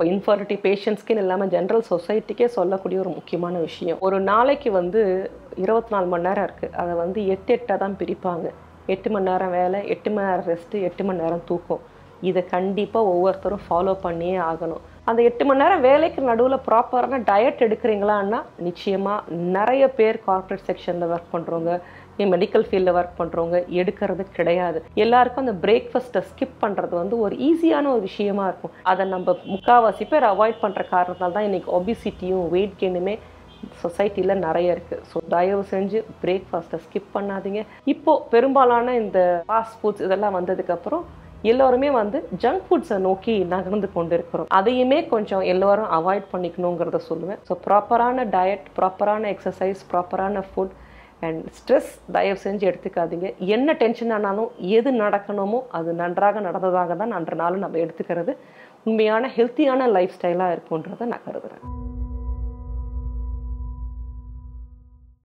இப்போ இன்ஃபர்டிலிட்டி பேஷண்ட்ஸ்க்குன்னு இல்லாமல் ஜென்ரல் சொசைட்டிக்கே சொல்லக்கூடிய ஒரு முக்கியமான விஷயம் ஒரு நாளைக்கு வந்து இருபத்தி நாலு மணி நேரம் இருக்குது அதை வந்து எட்டு எட்டாக தான் பிரிப்பாங்க எட்டு மணி நேரம் வேலை எட்டு மணி நேரம் ரெஸ்ட்டு எட்டு மணி நேரம் தூக்கம் இதை கண்டிப்பாக ஒவ்வொருத்தரும் ஃபாலோ பண்ணியே ஆகணும் அந்த எட்டு மணி நேரம் வேலைக்கு நடுவில் ப்ராப்பரான டயட் எடுக்கிறீங்களான்னா நிச்சயமாக நிறைய பேர் கார்ப்பரேட் செக்ஷனில் ஒர்க் பண்ணுறவங்க மெடிக்கல் ஃபீல்டில் ஒர்க் பண்ணுறவங்க எடுக்கிறது கிடையாது எல்லாருக்கும் அந்த பிரேக்ஃபாஸ்ட்டை ஸ்கிப் பண்ணுறது வந்து ஒரு ஈஸியான ஒரு விஷயமா இருக்கும் அதை நம்ம முக்கால்வாசி பேர் அவாய்ட் பண்ணுற காரணத்தால் தான் இன்றைக்கி ஒபிசிட்டியும் வெயிட் கெயினுமே சொசைட்டியில் நிறைய இருக்குது ஸோ தயவு செஞ்சு பிரேக்ஃபாஸ்ட்டை ஸ்கிப் பண்ணாதீங்க இப்போது பெரும்பாலான இந்த ஃபாஸ்ட் ஃபுட்ஸ் இதெல்லாம் வந்ததுக்கப்புறம் எல்லோருமே வந்து ஜங்க் ஃபுட்ஸை நோக்கி நகர்ந்து கொண்டு இருக்கிறோம் அதையுமே கொஞ்சம் எல்லோரும் அவாய்ட் பண்ணிக்கணுங்கிறத சொல்லுவேன் ஸோ ப்ராப்பரான டயட் ப்ராப்பரான எக்ஸசைஸ் ப்ராப்பரான ஃபுட் அண்ட் ஸ்ட்ரெஸ் தயவு செஞ்சு எடுத்துக்காதீங்க என்ன டென்ஷன் ஆனாலும் எது நடக்கணுமோ அது நன்றாக நடந்ததாக தான் அன்ற நாள் நம்ம எடுத்துக்கிறது உண்மையான ஹெல்த்தியான லைஃப் ஸ்டைலாக இருக்குன்றதை நான் கருதுகிறேன்